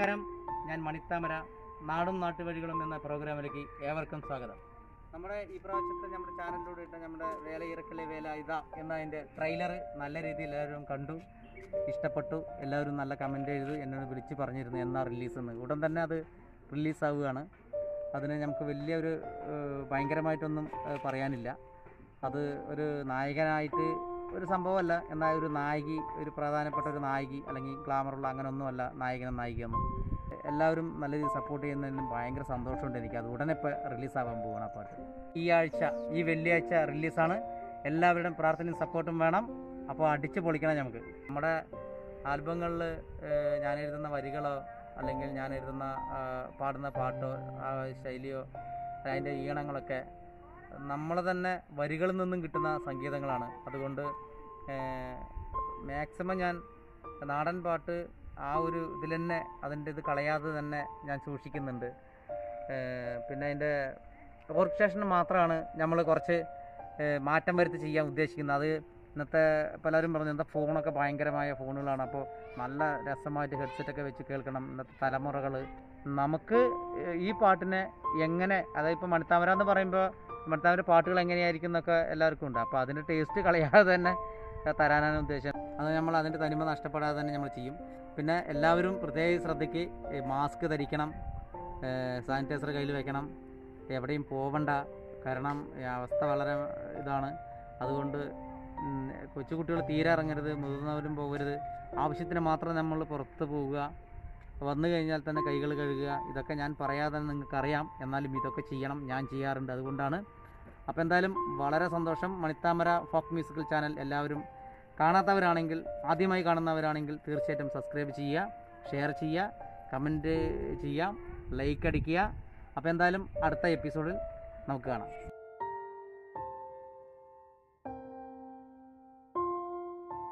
നമസ്കാരം ഞാൻ മണിത്താമര നാടും നാട്ടുവഴികളും എന്ന പ്രോഗ്രാമിലേക്ക് ഏവർക്കും സ്വാഗതം നമ്മുടെ ഈ പ്രാവശ്യത്തെ നമ്മുടെ ചാനലിലൂടെ ഇട്ട നമ്മുടെ വേല ഇറക്കലെ വേല ഇതാ എന്നതിൻ്റെ ട്രെയിലർ നല്ല രീതിയിൽ എല്ലാവരും കണ്ടു ഇഷ്ടപ്പെട്ടു എല്ലാവരും നല്ല കമൻ്റ് എഴുതി എന്നോട് വിളിച്ച് പറഞ്ഞിരുന്നു എന്നാ റിലീസ് എന്ന് ഉടൻ തന്നെ അത് റിലീസാവുകയാണ് അതിന് നമുക്ക് വലിയൊരു ഏഹ്, ഭയങ്കരമായിട്ടൊന്നും ഏഹ്, പറയാനില്ല അത് ഒരു നായകനായിട്ട് ഒരു സംഭവമല്ല എന്നാൽ ഒരു നായികി ഒരു പ്രധാനപ്പെട്ട ഒരു നായികി അല്ലെങ്കിൽ ഗ്ലാമറുള്ള അങ്ങനെയൊന്നുമല്ല നായകനും നായികയൊന്നും എല്ലാവരും നല്ല രീതിയിൽ സപ്പോർട്ട് ചെയ്യുന്നതിനും ഭയങ്കര സന്തോഷമുണ്ട് എനിക്ക് അത് ഉടനെ ഇപ്പോൾ റിലീസാവാൻ പോവുകയാണ് ആ പാട്ട് ഈ ആഴ്ച ഈ വെള്ളിയാഴ്ച റിലീസാണ് എല്ലാവരുടെയും പ്രാർത്ഥനയും സപ്പോർട്ടും വേണം അപ്പോൾ അടിച്ച് പൊളിക്കണം നമുക്ക് നമ്മുടെ ആൽബങ്ങളിൽ ഞാൻ എഴുതുന്ന വരികളോ അല്ലെങ്കിൽ ഞാൻ എഴുതുന്ന ആ, പാടുന്ന പാട്ടോ ആ ശൈലിയോ അതിൻ്റെ ഈണങ്ങളൊക്കെ നമ്മൾ തന്നെ വരികളിൽ നിന്നും കിട്ടുന്ന സംഗീതങ്ങളാണ് അതുകൊണ്ട് മാക്സിമം ഞാൻ നാടൻ പാട്ട് ആ ഒരു ഇതിൽ തന്നെ അതിൻ്റെ ഇത് കളയാതെ തന്നെ ഞാൻ സൂക്ഷിക്കുന്നുണ്ട് ഏഹ് പിന്നെ അതിൻ്റെ ഓർക്കസ്ട്രേഷന് മാത്രമാണ് നമ്മൾ കുറച്ച് ഏഹ് മാറ്റം വരുത്തി ചെയ്യാൻ ഉദ്ദേശിക്കുന്നത് അത് ഇന്നത്തെ പലരും പറഞ്ഞു എന്താ ഫോണൊക്കെ ഭയങ്കരമായ ഫോണുകളാണ് അപ്പോൾ നല്ല രസമായിട്ട് ഹെഡ്സെറ്റൊക്കെ വെച്ച് കേൾക്കണം ഇന്നത്തെ തലമുറകൾ നമുക്ക് ഏഹ് ഈ പാട്ടിനെ എങ്ങനെ അതായത് ഇപ്പോൾ മണിത്താമര എന്ന് പറയുമ്പോൾ മണിത്താമര പാട്ടുകൾ എങ്ങനെയായിരിക്കും എന്നൊക്കെ എല്ലാവർക്കും ഉണ്ട് അപ്പോൾ അതിൻ്റെ ടേസ്റ്റ് കളയാതെ തന്നെ ഏഹ് തരാനാണ് ഉദ്ദേശം അത് നമ്മൾ അതിൻ്റെ തനിമ നഷ്ടപ്പെടാതെ തന്നെ നമ്മൾ ചെയ്യും പിന്നെ എല്ലാവരും പ്രത്യേക ശ്രദ്ധയ്ക്ക് മാസ്ക് ധരിക്കണം സാനിറ്റൈസർ കയ്യിൽ വെക്കണം എവിടെയും പോവണ്ട കാരണം ഈ അവസ്ഥ വളരെ ഇതാണ് അതുകൊണ്ട് ഉം, കൊച്ചുകുട്ടികൾ തീരെ ഇറങ്ങരുത് മുതിർന്നവരും പോകരുത് ആവശ്യത്തിന് മാത്രം നമ്മൾ പുറത്ത് പോവുക വന്നു കഴിഞ്ഞാൽ തന്നെ കൈകൾ കഴുകുക ഇതൊക്കെ ഞാൻ പറയാതെ നിങ്ങൾക്കറിയാം എന്നാലും ഇതൊക്കെ ചെയ്യണം ഞാൻ ചെയ്യാറുണ്ട് അതുകൊണ്ടാണ് അപ്പോൾ എന്തായാലും വളരെ സന്തോഷം മണിത്താമര ഫോക്ക് മ്യൂസിക്കൽ ചാനൽ എല്ലാവരും കാണാത്തവരാണെങ്കിൽ ആദ്യമായി കാണുന്നവരാണെങ്കിൽ തീർച്ചയായിട്ടും സബ്സ്ക്രൈബ് ചെയ്യുക ഷെയർ ചെയ്യുക കമൻറ്റ് ചെയ്യുക ലൈക്ക് അടിക്കുക അപ്പോൾ എന്തായാലും അടുത്ത എപ്പിസോഡിൽ നമുക്ക് കാണാം